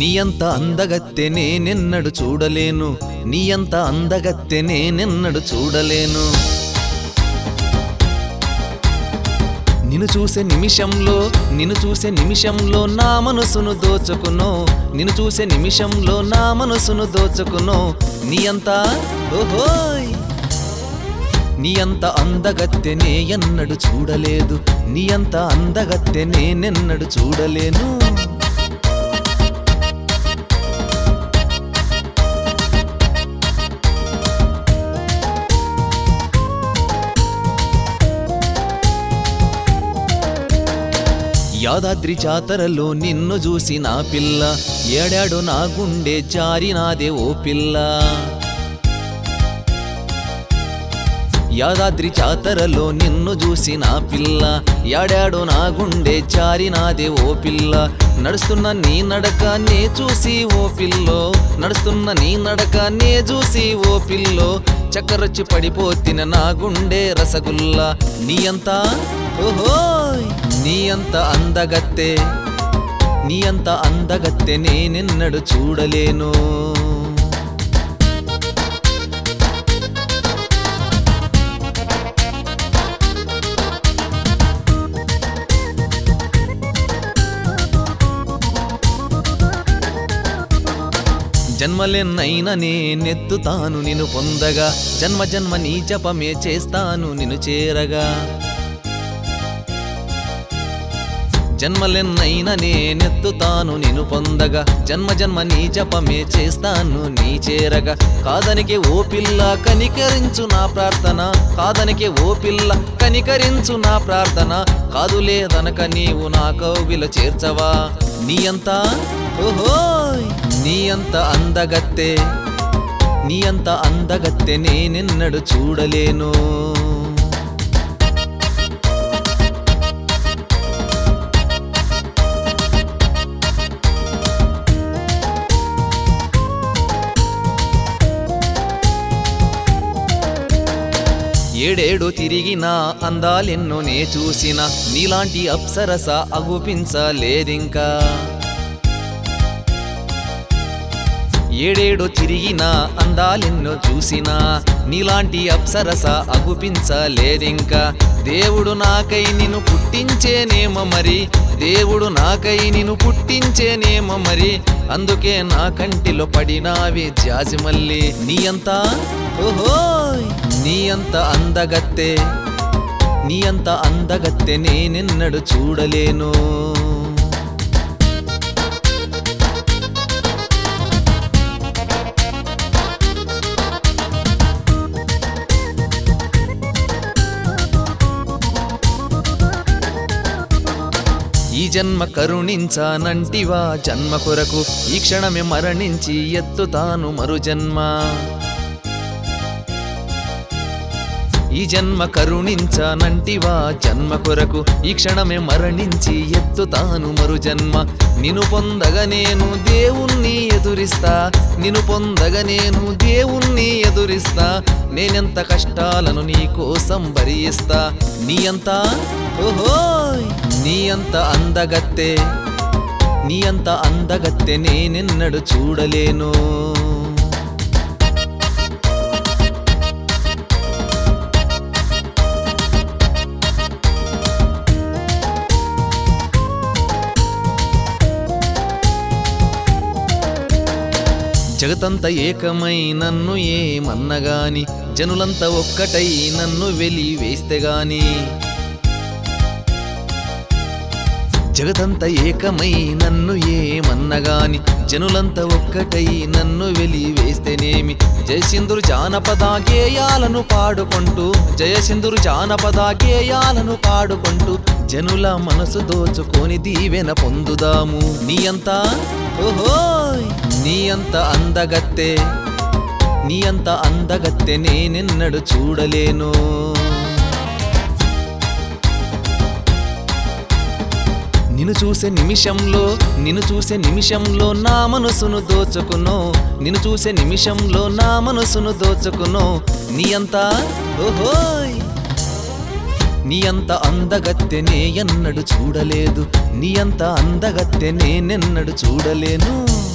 నీ అంత అందగత్తె నేనెన్నడు చూడలేను నీ అంత అందగత్తె నేనెన్నడు చూడలేను నిన్ను చూసే నిమిషంలో నిన్ను చూసే నిమిషంలో నా మనసును దోచుకునో నిన్ను చూసే నిమిషంలో నా మనసును దోచుకునో నీ అంత ఓహోయ్ నీ అంత అందగత్తె నే ఎన్నడు చూడలేదు నీ అంత అందగత్తె నేనెన్నడు చూడలేను యాదాద్రి జాతరలో నిన్ను చూసి నా పిల్ల ఏడాడు నా గుండె జారినాదే ఓ పిల్ల యాదాద్రి జాతరలో నిన్ను చూసి నా పిల్ల యాడాడు నా గుండె జారినాదే ఓ పిల్ల నడుస్తున్న నీ నడక నే చూసి ఓ పిల్లో నడుస్తున్న నీ నడక నే చూసి ఓ పిల్లో చక్కరొచ్చి పడిపోతిన నా గుండె రసగుల్లా నీ అంతా ఓహోయ్ నీ అంత అందగత్తె నీ అంత అందగత్తె నేనెన్నడు చూడలేను జన్మలెన్నైనా నేనెత్తుతాను నిన్ను పొందగా జన్మ జన్మ నీ జపమే చేస్తాను నిన్ను చేరగా జన్మలెన్నైనా నేనెత్తుతాను నిన్ను పొందగా జన్మ జన్మ నీ జపమే చేస్తాను నీ చేరగా కాదనికే ఓ పిల్ల కనికరించు నా ప్రార్థన కాదనికే ఓ పిల్ల కనికరించు నా ప్రార్థన కాదులేదనక నీవు నా కౌగిల చేర్చవా నీ అంతా ఓహోయ్ నీ అంత అందగత్తె నీ అంత అందగత్తె నేనెన్నడు చూడలేను ఏడేడు తిరిగినా అందాలెన్నో నే చూసిన నీలాంటి అప్సరస అగుపించలేదింకా ఏడేడు తిరిగినా అందాలెన్నో చూసినా నీలాంటి అప్సరస అగుపించలేదింకా దేవుడు నాకై నిన్ను పుట్టించేనేమో మరి దేవుడు నాకై నిన్ను పుట్టించేనేమో మరి అందుకే నా కంటిలో పడినావే జాజిమల్లి నీ అంతా ఓహోయ్ నీ అంత అందగత్తె నీ అంత అందగత్తె నేనెన్నడు చూడలేను ఈ జన్మ కరుణించానంటివా జన్మ కొరకు ఈ క్షణమే మరణించి ఎత్తుతాను మరు జన్మ ఈ జన్మ కరుణించానంటివా జన్మ కొరకు ఈ క్షణమే మరణించి ఎత్తుతాను మరు జన్మ నిను పొందగా నేను దేవుణ్ణి ఎదురిస్తా నిను పొందగా నేను దేవుణ్ణి ఎదురిస్తా నేనెంత కష్టాలను నీ కోసం భరిస్తా నీ అంతా ఓహోయ్ నీ అంత అందగత్తె నీ అంత అందగత్తె నేనెన్నడు చూడలేను జగతంత ఏకమై నన్ను ఏమన్నగాని జనులంతా ఒక్కటై నన్ను వెలి వేస్తే గాని జగతంత ఏకమై నన్ను ఏమన్నగాని జనులంతా ఒక్కటై నన్ను వెలి వేస్తేనేమి జయసింధురు జానపద గేయాలను పాడుకుంటూ జయసింధురు జానపద గేయాలను పాడుకుంటూ జనుల మనసు దోచుకొని దీవెన పొందుదాము నీ అంతా ఓహోయ్ నీ అంత అందగత్తె నీ అంత అందగత్తె నేనెన్నడు చూడలేను నిన్ను చూసే నిమిషంలో నిన్ను చూసే నిమిషంలో నా మనసును దోచుకునో నిన్ను చూసే నిమిషంలో నా మనసును దోచుకునో నీ అంతా ఓహోయ్ నీ అంత అందగత్తె నే ఎన్నడు చూడలేదు నీ అంత అందగత్తె నేనెన్నడు చూడలేను